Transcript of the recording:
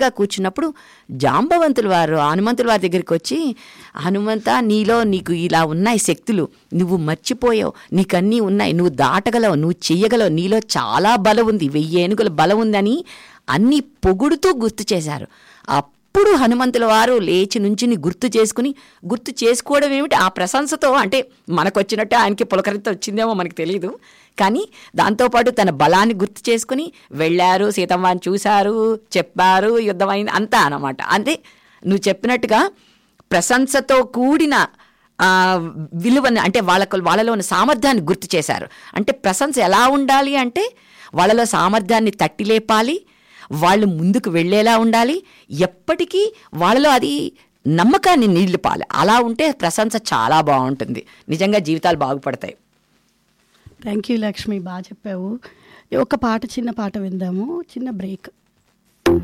గా కూర్చున్నప్పుడు జాంబవంతుల వారు హనుమంతుల వారి దగ్గరికి వచ్చి హనుమంత నీలో నీకు ఇలా ఉన్నాయి శక్తులు నువ్వు మర్చిపోయావు నీకన్నీ ఉన్నాయి నువ్వు దాటగలవు నువ్వు చెయ్యగలవు నీలో చాలా బలం ఉంది వెయ్యి ఏనుగుల బలం ఉందని అన్నీ పొగుడుతూ గుర్తు చేశారు అప్పుడు హనుమంతుల వారు లేచి నుంచుని గుర్తు చేసుకుని గుర్తు చేసుకోవడం ఏమిటి ఆ ప్రశంసతో అంటే మనకు వచ్చినట్టే ఆయనకి పులకరింత వచ్చిందేమో మనకు తెలియదు కానీ దాంతోపాటు తన బలాన్ని గుర్తు చేసుకుని వెళ్ళారు సీతమ్మని చూశారు చెప్పారు యుద్ధమైంది అంతా అన్నమాట అంటే నువ్వు చెప్పినట్టుగా ప్రశంసతో కూడిన ఆ, విలువని అంటే వాళ్ళకు వాళ్ళలో ఉన్న సామర్థ్యాన్ని గుర్తు చేశారు అంటే ప్రశంస ఎలా ఉండాలి అంటే వాళ్ళలో సామర్థ్యాన్ని తట్టి లేపాలి వాళ్ళు ముందుకు వెళ్ళేలా ఉండాలి ఎప్పటికీ వాళ్ళలో అది నమ్మకాన్ని నిలిపాలి అలా ఉంటే ప్రశంస చాలా బాగుంటుంది నిజంగా జీవితాలు బాగుపడతాయి థ్యాంక్ యూ లక్ష్మి బాగా చెప్పావు ఒక పాట చిన్న పాట విందాము చిన్న బ్రేక్